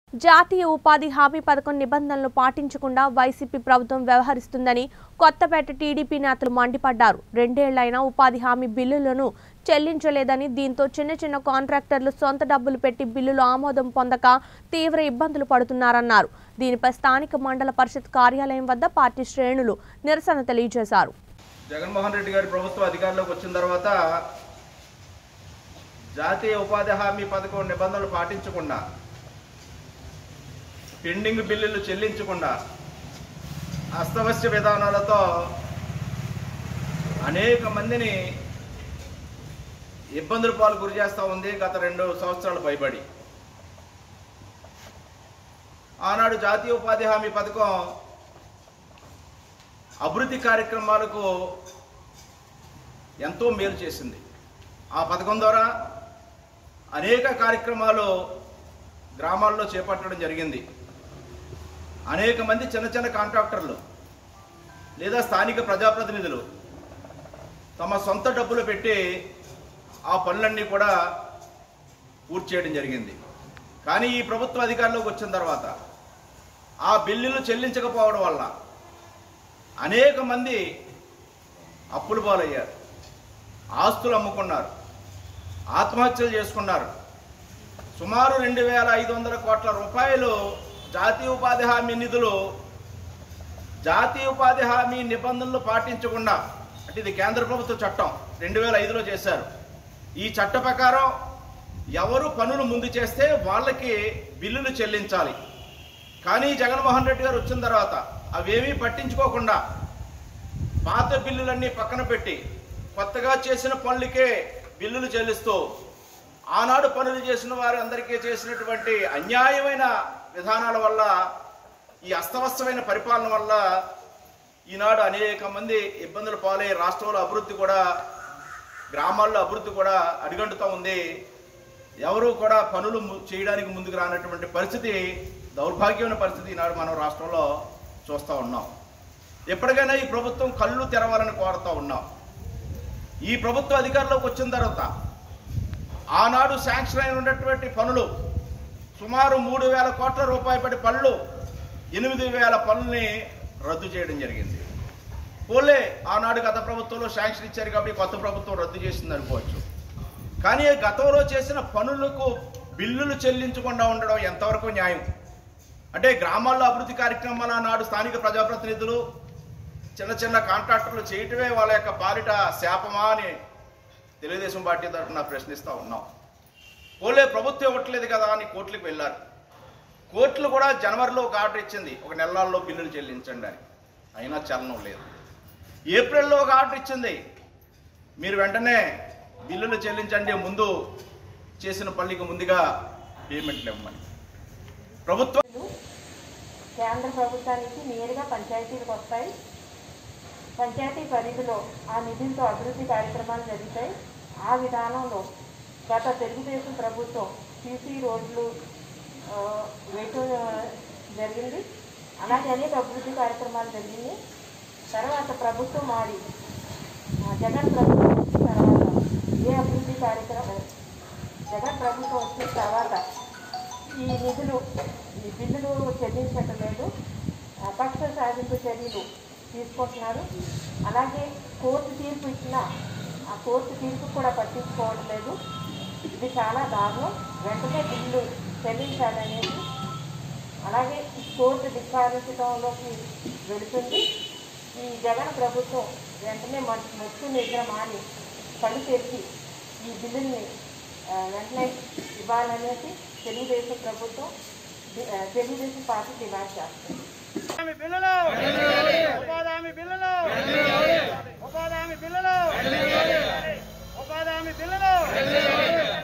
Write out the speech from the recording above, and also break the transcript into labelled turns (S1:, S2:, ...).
S1: జాతీయ ఉపాధి హామీ పథకం నిబంధనలు పాటించకుండా వైసీపీ ప్రభుత్వం వ్యవహరిస్తుందని కొత్తపేట టీడీపీ నేతలు మండిపడ్డారు రెండేళ్లైనా ఉపాధి హామీ బిల్లులను చెల్లించలేదని దీంతో చిన్న చిన్న కాంట్రాక్టర్లు సొంత డబ్బులు పెట్టి బిల్లులు ఆమోదం పొందక తీవ్ర ఇబ్బందులు పడుతున్నారన్నారు దీనిపై స్థానిక మండల పరిషత్ కార్యాలయం వద్ద పార్టీ శ్రేణులు నిరసన తెలియజేశారు
S2: జగన్మోహన్ రెడ్డి గారి ప్రభుత్వం అధికారంలోకి వచ్చిన తర్వాత జాతీయ ఉపాధి హామీ పథకం నిబంధనలు పాటించకుండా పెండింగ్ బిల్లులు చెల్లించకుండా అస్తవ్యస్త విధానాలతో అనేక మందిని ఇబ్బందుల పాలు గురి చేస్తూ ఉంది గత రెండు సంవత్సరాలు పైబడి ఆనాడు జాతీయ ఉపాధి హామీ పథకం అభివృద్ధి కార్యక్రమాలకు ఎంతో మేలు చేసింది ఆ పథకం ద్వారా అనేక కార్యక్రమాలు గ్రామాల్లో చేపట్టడం జరిగింది అనేక మంది చిన్న చిన్న కాంట్రాక్టర్లు లేదా స్థానిక ప్రజాప్రతినిధులు తమ సొంత డబ్బులు పెట్టి ఆ పనులన్నీ కూడా పూర్తి చేయడం జరిగింది కానీ ఈ ప్రభుత్వ అధికారంలోకి వచ్చిన తర్వాత ఆ బిల్లులు చెల్లించకపోవడం వల్ల అనేక మంది అప్పులు పాలయ్యారు ఆస్తులు అమ్ముకున్నారు ఆత్మహత్యలు చేసుకున్నారు సుమారు రెండు వేల ఐదు వందల కోట్ల రూపాయలు జాతీయ ఉపాధి హామీ నిధులు జాతీయ ఉపాధి హామీ నిబంధనలు పాటించకుండా అంటే ఇది కేంద్ర ప్రభుత్వ చట్టం రెండు వేల ఐదులో చేశారు ఈ చట్ట ప్రకారం ఎవరు పనులు ముందు చేస్తే వాళ్ళకి బిల్లులు చెల్లించాలి కానీ జగన్మోహన్ రెడ్డి గారు వచ్చిన తర్వాత అవేమీ పట్టించుకోకుండా పాత బిల్లులన్నీ పక్కన పెట్టి కొత్తగా చేసిన పనులకే బిల్లులు చెల్లిస్తూ ఆనాడు పనులు చేసిన వారు అందరికీ చేసినటువంటి అన్యాయమైన విధానాల వల్ల ఈ అస్తవస్తమైన పరిపాలన వల్ల ఈనాడు అనేక మంది ఇబ్బందులు పాలై రాష్ట్రంలో అభివృద్ధి కూడా గ్రామాల్లో అభివృద్ధి కూడా అడిగంటుతూ ఉంది ఎవరు కూడా పనులు ము- చేయడానికి ముందుకు రానటువంటి పరిస్థితి దౌర్భాగ్యమైన పరిస్థితి ఈనాడు మనం రాష్ట్రంలో చూస్తూ ఉన్నాం ఎప్పటికైనా ఈ ప్రభుత్వం కళ్ళు తెరవాలని కోరుతూ ఉన్నాం ఈ ప్రభుత్వ అధికారంలోకి వచ్చిన తర్వాత ఆనాడు శాంక్షన్ అయిన ఉన్నటువంటి పనులు సుమారు మూడు వేల కోట్ల రూపాయల పడి పనులు ఎనిమిది వేల పనుల్ని రద్దు చేయడం జరిగింది పోలే ఆనాడు గత ప్రభుత్వంలో శాంక్షన్ ఇచ్చారు కాబట్టి కొత్త ప్రభుత్వం రద్దు చేసింది అనుకోవచ్చు కానీ గతంలో చేసిన పనులకు బిల్లులు చెల్లించకుండా ఉండడం ఎంతవరకు న్యాయం అంటే గ్రామాల్లో అభివృద్ధి కార్యక్రమాలు నాడు స్థానిక ప్రజాప్రతినిధులు చిన్న చిన్న కాంట్రాక్టర్లు చేయటమే వాళ్ళ యొక్క పాలిట శాపమా అని తెలుగుదేశం పార్టీ తరఫున ప్రశ్నిస్తూ ఉన్నాం పోలే ప్రభుత్వం ఇవ్వట్లేదు కదా అని కోర్టులకు వెళ్ళారు కోర్టులు కూడా జనవరిలో ఒక ఆర్డర్ ఇచ్చింది ఒక నెలల్లో బిల్లులు చెల్లించండి అని అయినా చలనం లేదు ఏప్రిల్లో ఒక ఆర్డర్ ఇచ్చింది మీరు వెంటనే బిల్లులు చెల్లించండి ముందు చేసిన పల్లికి ముందుగా పేమెంట్లు ఇవ్వమని ప్రభుత్వం
S3: కేంద్ర ప్రభుత్వానికి నేరుగా పంచాయతీలకు వస్తాయి పంచాయతీ పరిధిలో ఆ నిధులతో అభివృద్ధి కార్యక్రమాలు జరుగుతాయి ఆ విధానంలో గత తెలుగుదేశం ప్రభుత్వం సీసీ రోడ్లు ఆ, వేయటం ఆ, జరిగింది అలాగే అనేక అభివృద్ధి కార్యక్రమాలు జరిగింది తర్వాత ప్రభుత్వం మారి ఆ, జగన్ ప్రభుత్వం వచ్చిన తర్వాత ఏ అభివృద్ధి కార్యక్రమం జగన్ ప్రభుత్వం వచ్చిన తర్వాత ఈ నిధులు ఈ బిల్లులు చెల్లించటం లేదు అపక్ష సాధింపు చర్యలు తీసుకుంటున్నారు అలాగే కోర్టు తీర్పు ఇచ్చిన ఆ కోర్టు తీర్పు కూడా పట్టించుకోవడం లేదు ఇది చాలా దారుణం వెంటనే బిల్లు చెల్లించాలనేది అలాగే కోర్టు ధిక్కారించడంలోకి వెళుతుంది ఈ జగన్ ప్రభుత్వం వెంటనే మన మొక్కు నిద్ర మాని కళ్ళు తెరిచి ఈ బిల్లుల్ని ఆ, వెంటనే ఇవ్వాలనేసి తెలుగుదేశం ప్రభుత్వం ది- ఆ, తెలుగుదేశం పార్టీ డిమాండ్ చేస్తుంది
S4: ఉపాధి బిల్లులు ఉపాధి బిల్లులు ఉపాధి బిల్లులు ఉపాధి బిల్లులు